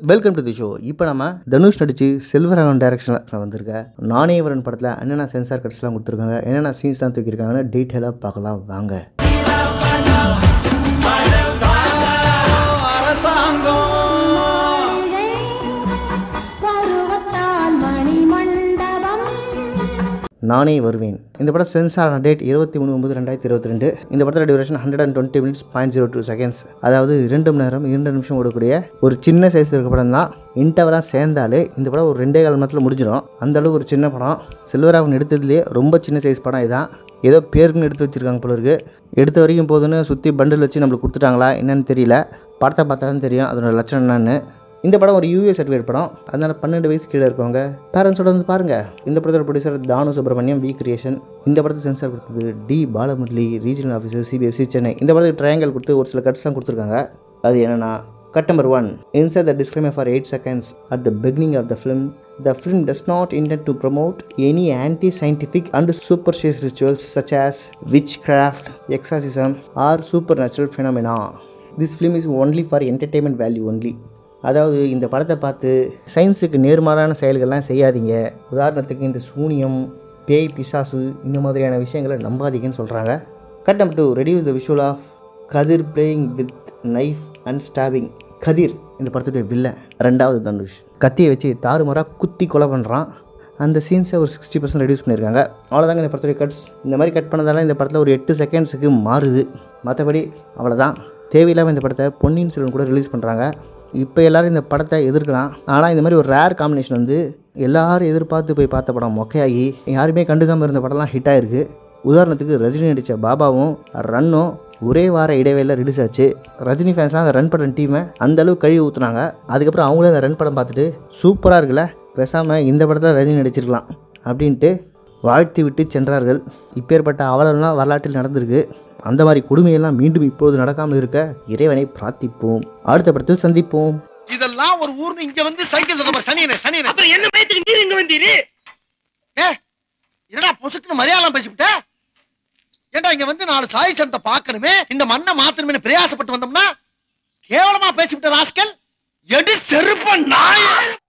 Welcome to the show இப்போ நம்ம தனுஷ் நடிச்சு செல்வராகவன் டைரக்ஷனில் வந்திருக்க நாணயவரன் படத்தில் என்னென்ன சென்சார் கட்ஸ்லாம் கொடுத்துருக்காங்க என்னென்ன சீன்ஸ்லாம் தூக்கியிருக்காங்கன்னு டீட்டெயிலாக பார்க்கலாம் வாங்க பருவத்தால் மணிமண்டபம் நானே வருவேன் இந்த படம் சென்சார் ஆன டேட் இருபத்தி மூணு ஒன்பது ரெண்டாயிரத்தி இருபத்தி ரெண்டு இந்த படத்தோட duration hundred and twenty minutes point zero two seconds அதாவது இரண்டு மணி நேரம் இரண்டு நிமிஷம் ஓடக்கூடிய ஒரு சின்ன சைஸ் இருக்க படம் தான் இன்டர்வலாக சேர்ந்தாலே இந்த படம் ஒரு ரெண்டே கால் மணி நேரத்தில் முடிஞ்சிடும் அந்த அளவுக்கு ஒரு சின்ன படம் செல்வராகவன் எடுத்ததுலேயே ரொம்ப சின்ன சைஸ் படம் இதான் ஏதோ பேருக்குன்னு எடுத்து வச்சிருக்காங்க போல இருக்கு எடுத்த வரைக்கும் போதுன்னு சுற்றி பண்டில் வச்சு நம்மளுக்கு கொடுத்துட்டாங்களா என்னன்னு தெரியல படத்தை பார்த்தா தான் தெரியும் அதோட லட்சணம் என்னன்னு இந்த படம் ஒரு யூஏ சர்டிஃபிகேட் படம் அதனால பன்னெண்டு வயசு கீழே இருக்கவங்க பேரண்ட்ஸோட வந்து பாருங்க இந்த படத்தோட ப்ரொடியூசர் தானு சுப்ரமணியம் வி கிரியேஷன் இந்த படத்தை சென்சார் கொடுத்தது D Balamurali regional officer CBSC Chennai இந்த படத்துக்கு ட்ரையாங்கல் கொடுத்து ஒரு சில கட்ஸ்லாம் கொடுத்துருக்காங்க அது என்னன்னா cut number one inside the disclaimer for eight seconds at the beginning of the film The film does not intend to promote any anti-scientific and superstitious rituals such as witchcraft, exorcism, or supernatural phenomena. This film is only for entertainment value only. அதாவது இந்த படத்தை பார்த்து சயின்ஸுக்கு நேர்மாறான செயல்கள்லாம் செய்யாதீங்க உதாரணத்துக்கு இந்த சூனியம் பேய் பிசாசு இந்த மாதிரியான விஷயங்களை நம்பாதீங்கன்னு சொல்கிறாங்க cut number two reduce the visual of Kathir playing with knife and stabbing Kathir இந்த படத்துடைய வில்ல ரெண்டாவது தனுஷ் கத்தியை வச்சு தாறுமாறாக குத்தி கொலை பண்ணுறான் அந்த சீன்ஸை ஒரு சிக்ஸ்டி பர்சன்ட் ரெடியூஸ் பண்ணியிருக்காங்க அவ்வளோதாங்க இந்த படத்துடைய கட்ஸ் இந்த மாதிரி கட் பண்ணதால இந்த படத்தில் ஒரு எட்டு செகண்ட்ஸுக்கு மாறுது மற்றபடி அவ்வளோதான் தேவையில்லாமல் இந்த படத்தை பொன்னியின் செல்வன் கூட ரிலீஸ் பண்ணுறாங்க இப்போ எல்லாரும் இந்த படத்தை எதிர்க்கலாம் ஆனால் இந்த மாதிரி ஒரு ரேர் காம்பினேஷன் வந்து எல்லாரும் எதிர்பார்த்து போய் பார்த்த படம் மொக்கையாகி யாருமே கண்டுக்காமல் இருந்த படம்லாம் ஹிட் ஆயிருக்கு உதாரணத்துக்கு ரஜினி நடித்த பாபாவும் ரன்னும் ஒரே வார இடைவேளையில் ரிலீஸ் ஆச்சு ரஜினி ஃபேன்ஸ்லாம் அந்த ரன் படம் டீமை அந்த அளவு கழுவி ஊற்றுனாங்க அதுக்கப்புறம் அவங்களே அந்த ரன் படம் பார்த்துட்டு சூப்பராக இருக்குல்ல பேசாமல் இந்த படத்தில் ரஜினி நடிச்சிருக்கலாம் அப்படின்ட்டு வாழ்த்தி விட்டு சென்றார்கள் இப்பேற்பட்ட அவலம்லாம் வரலாற்றில் நடந்திருக்கு அந்த மாதிரி கொடுமையெல்லாம் மீண்டும் இப்போது நடக்காமல் இருக்க இறைவனை பிரார்த்திப்போம் அடுத்த படத்தில் சந்திப்போம் இதெல்லாம் ஒரு ஊர்னு இங்க வந்து சைக்கிள் தர சனியனே சனியனே அப்புறம் என்ன பயத்துக்கு நீர் இங்க வந்தீரு ஏ என்னடா பொசுக்குன்னு மரியாதை பேசிவிட்ட ஏன்டா இங்க வந்து நாலு சாய் சனத்தை பார்க்கணுமே இந்த மண்ணை மாத்தணுமே பிரயாசப்பட்டு வந்தோம்னா கேவலமா பேசிவிட்ட ராஸ்கல் எடி செருப்ப நாய